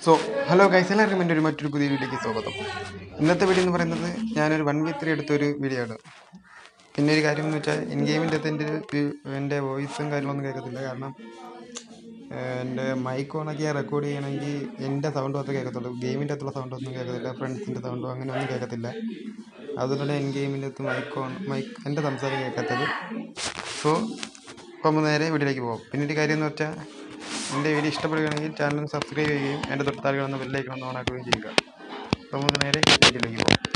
so hello guys എല്ലാവർക്കും എൻ്റെ ഒരു മറ്റൊരു പുതിയ വീഡിയോയ്ക്ക് സ്വാഗതം ഇന്നത്തെ വീഡിയോ എന്ന് പറയുന്നത് ഞാനൊരു വൺ വി ത്രീ എടുത്തൊരു വീഡിയോ ആണ് പിന്നെ ഒരു കാര്യം എന്ന് വെച്ചാൽ ഇൻ ഗെയിമിൻ്റെ അകത്ത് എൻ്റെ ഒരു- എൻ്റെ വോയിസും കാര്യങ്ങളൊന്നും കേൾക്കത്തില്ല കാരണം ഏഹ്, എൻ്റെ മൈക്ക് ഓണാക്കി റെക്കോർഡ് ചെയ്യണമെങ്കിൽ എൻ്റെ സൗണ്ട് മാത്രമേ കേൾക്കത്തുള്ളൂ ഗെയിമിൻ്റെ അകത്തുള്ള സൗണ്ട് ഒന്നും കേൾക്കത്തില്ല ഫ്രണ്ട്സിൻ്റെ സൗണ്ടോ അങ്ങനെ ഒന്നും കേൾക്കത്തില്ല അതുകൊണ്ട് എൻ ഗെയിമിൻ്റെ അകത്ത് മൈക്ക് ഓൺ മൈക്ക് എൻ്റെ സംസാരം കേൾക്കാത്തത് സോ അപ്പോൾ നമ്മൾ നേരെ വീഡിയോയിലേക്ക് പോകും പിന്നെ ഒരു കാര്യം എന്ന് വെച്ചാൽ എൻ്റെ വീഡിയോ ഇഷ്ടപ്പെടുകയാണെങ്കിൽ ചാനൽ സബ്സ്ക്രൈബ് ചെയ്യുകയും എൻ്റെ തൊട്ടാൽ കാണുന്ന ബെല്ലൈക്കണം ഓൺ ആക്കുകയും ചെയ്യുക അപ്പോൾ നമുക്ക് നേരെ വീഡിയോയിലേക്ക് പോകാം